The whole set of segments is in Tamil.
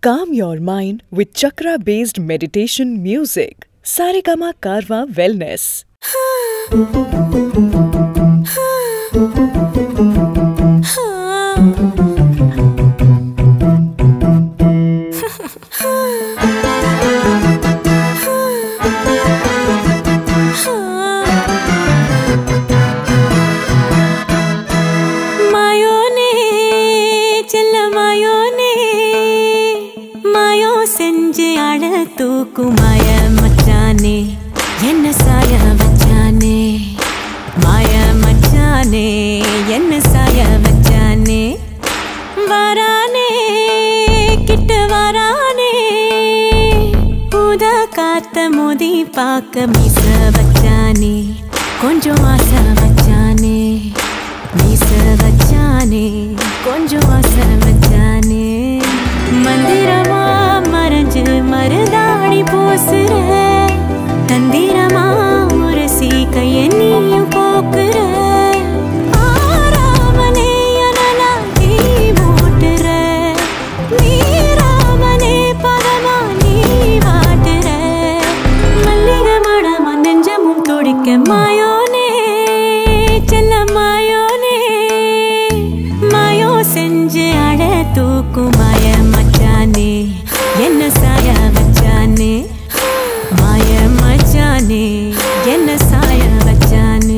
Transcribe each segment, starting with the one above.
Calm your mind with chakra based meditation music. Saregama Karwa Wellness. மாயோனே செல்ல மாயோனே மாயோ செஞ்சு அழ தூக்கும் மாய மச்சானே என்ன சாய வச்சானே மாய மச்சானே என்ன சாய வச்சானே வரானே கிட்ட வரானே புத காத்த மோதி பார்க்க மீச வச்சானே கொஞ்சம் ஆசை வச்சானே மீச வச்சானே கொஞ்சம் ஆசை வச்சானே மந்திரமா மறைஞ்சு மருதாணி பூசுற தந்திரமா உரசி கைய நீயும் போக்குற ஆராமனே அனலா தீ மூட்டுற நீராமனே பதமா நீ வாட்டுற மல்லிகை மணமா நெஞ்சமும் துடிக்க மாயோனே செல்ல மாயோனே மாயோ செஞ்சு அழ தூக்கும் மாய மச்சானே என்ன சாய வச்சானே மாய மச்சானே என்ன சாய வச்சானே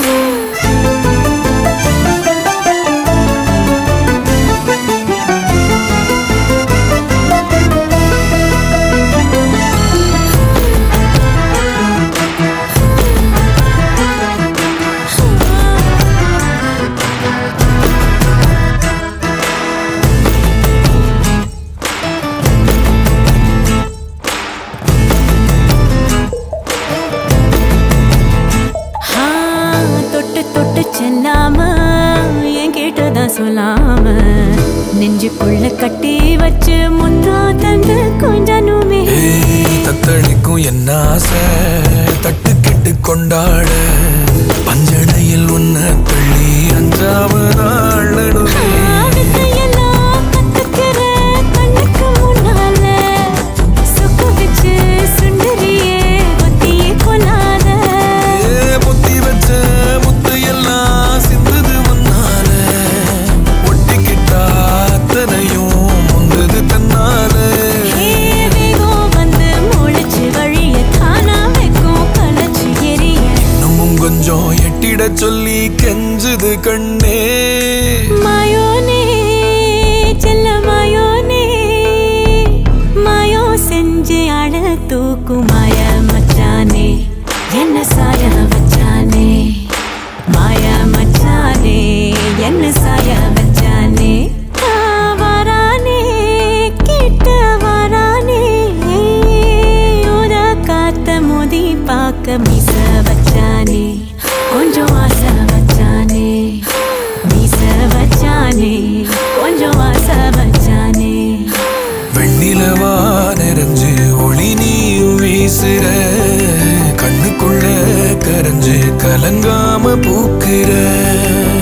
ஆ, தொட்டு தொட்டு செல்லாம என் கேட்டதான் சொல்லாம நெஞ்சுக்குள்ள கட்டி வச்சு முத்தா தந்து கொஞ்சனுமே ஏய், தத்தளிக்கும் என்ன ஆசை தட்டு கெட்டு கொண்டாட பஞ்சடையில் உன்ன தள்ளி அஞ்சாவதாழனுமே வித்தையெல்லாம் கத்துக்கிற கண்ணுக்கு முன்னால சொக்கு வச்சு சுண்டரியே ஒத்தியே கொள்ளாத புத்தி வச்ச முத்து எல்லாம் சிந்துது முன்னால ஒட்டிக்கிட்டா அத்தனையும் முந்தது தன்னால வேகம் வந்து முளைச்சு வழிய தானா வைக்கும் களைச்சு எரிய இன்னமும் கொஞ்சம் எட்டிட சொல்லி கெஞ்சுது கண்ணே மாயோனே செல்ல மாயோனே மாயோ செஞ்சு அழ தூக்கும் மாய மச்சானே என்ன சாய வச்சானே மாய மச்சானே என்ன சாய வச்சானே ஆ, வரானே கிட்ட வரானே உத காத்த மோதி பார்க்க மீச வச்சானே கொஞ்சம் ஆசை வச்சானே மீச வச்சானே கொஞ்சம் ஆசை வச்சானே வெண்ணிலவா நிறைஞ்சு ஒளி நீயும் வீசுற கண்ணுக்குள்ள கரைஞ்சு கலங்காம பூக்குற